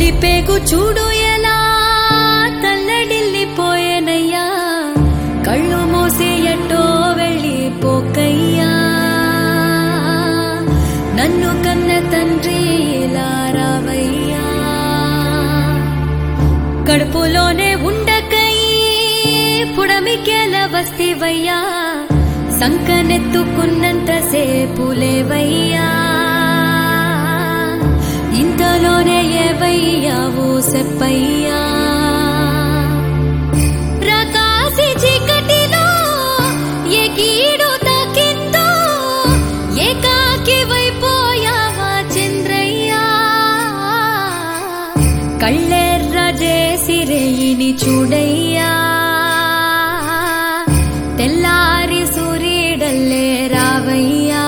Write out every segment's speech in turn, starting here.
తల్లి పేగు చూడు ఎలా తల్లడిల్లిపోయేనయ్యా కళ్ళు మూసి ఎట్టో వెళ్ళి పోకయ్యా నన్ను కన్న తండ్రి ఇలా రావయ్యా కడుపులోనే ఉండకై పుడమికేల వస్తివయ్యా సంకనెత్తుకున్నంత సేపులేవయ్యా ఇంతలోనే ఏవయ్యావు సెప్పయ్యా ప్రకాశి చీకటిలో ఏ కీడు తాకిందో ఏకాకి వైపోయావా చంద్రయ్యా కళ్ళెర్ర చేసిరేయిని చూడయ్యా తెల్లారి సూర్యుడల్లే రావయ్యా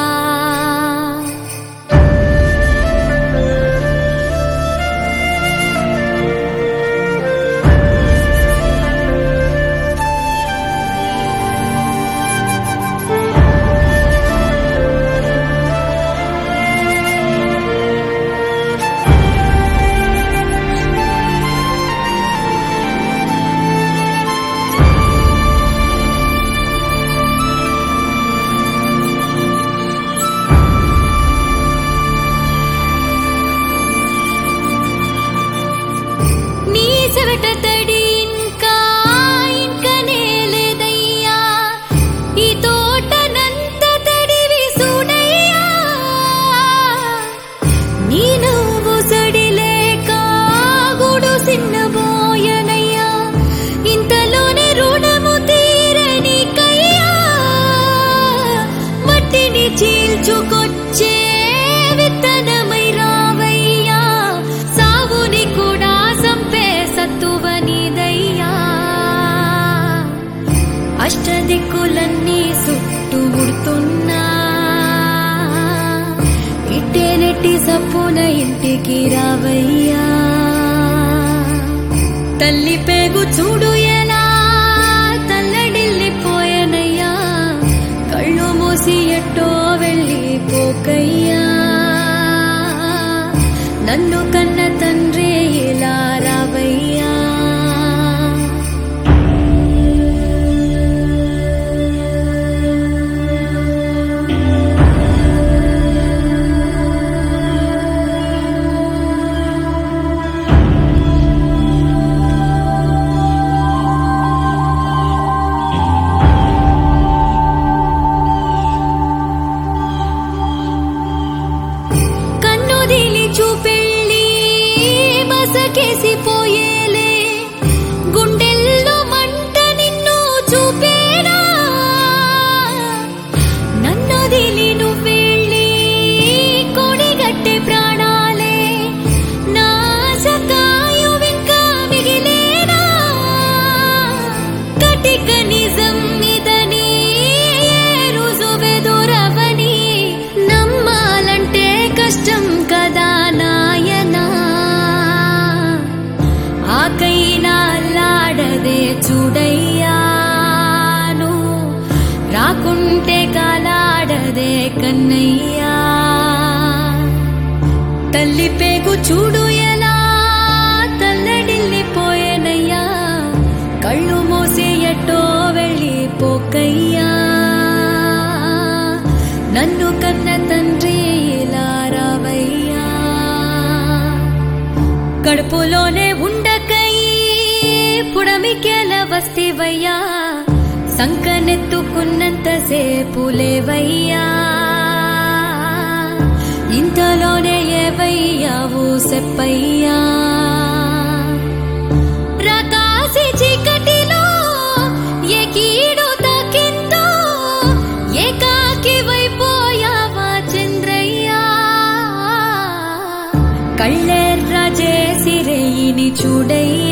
నీ చెవట తడి ఇంకా ఇంకనే లేదయ్యా ఈ తోటనంత తడివి చూడయ్యా నీ నువ్వు సడిలేక గుడు సిన్నబోయనయ్యా ఇంతలోనే రుణము తీరనికయ్యా మట్టిని చీల్చుకొచ్చే విత్తనమై రావయ్యా సావుని కూడా సంపే సత్తువనిదయ్యా అష్టదిక్కులన్నీ చుట్టుముడుతున్నా ఇట్టే నెట్టి సప్పున ఇంటికి రావయ్యా తల్లి పేగు చూడు ఎలా తల్లడిల్లిపోయనయ్యా కళ్ళు మూసి ఎట్టో వెళ్ళి పోకయ్యా నన్ను కన్న తండ్రి ఇలా రావయ్యా కన్నుదిలి చూపెళ్ళి మసకేసి పోయేలే గుండెల్లో మంట నిన్ను చూపేరా నన్నదిలి నువ్వెళ్ళి కొడిగట్టే ప్రాణాలే నా సకాయువింకా మిగిలేనా కటిక నిజం ఇదని ఏ రుజువెదురవని నమ్మాలంటే కష్టం కదా నాయనా ఆకైనా అల్లాడదే చూడయ్యాను రాకుంటే కాలాడదే కన్నయ్యా తల్లి పేగు చూడు ఎలా తల్లడిల్లిపోయేనయ్యా కళ్ళు మూసి ఎట్టో వెళ్ళి పోకయ్యా నన్ను కన్న తండ్రి ఇలా రావయ్యా కడుపులోనే ఉండకై పుడమికేల వస్తివయ్యా సంకనెత్తుకున్నంత సేపులేవయ్యా ఇంతలోనే ఏవయ్యావు సెప్పయ్యా ప్రకాశి చీకటిలో ఏ కీడు తాకిందో ఏకాకి వైపోయావా చంద్రయ్యా కళ్ళెర్ర చేసిరేయిని చూడయ్యా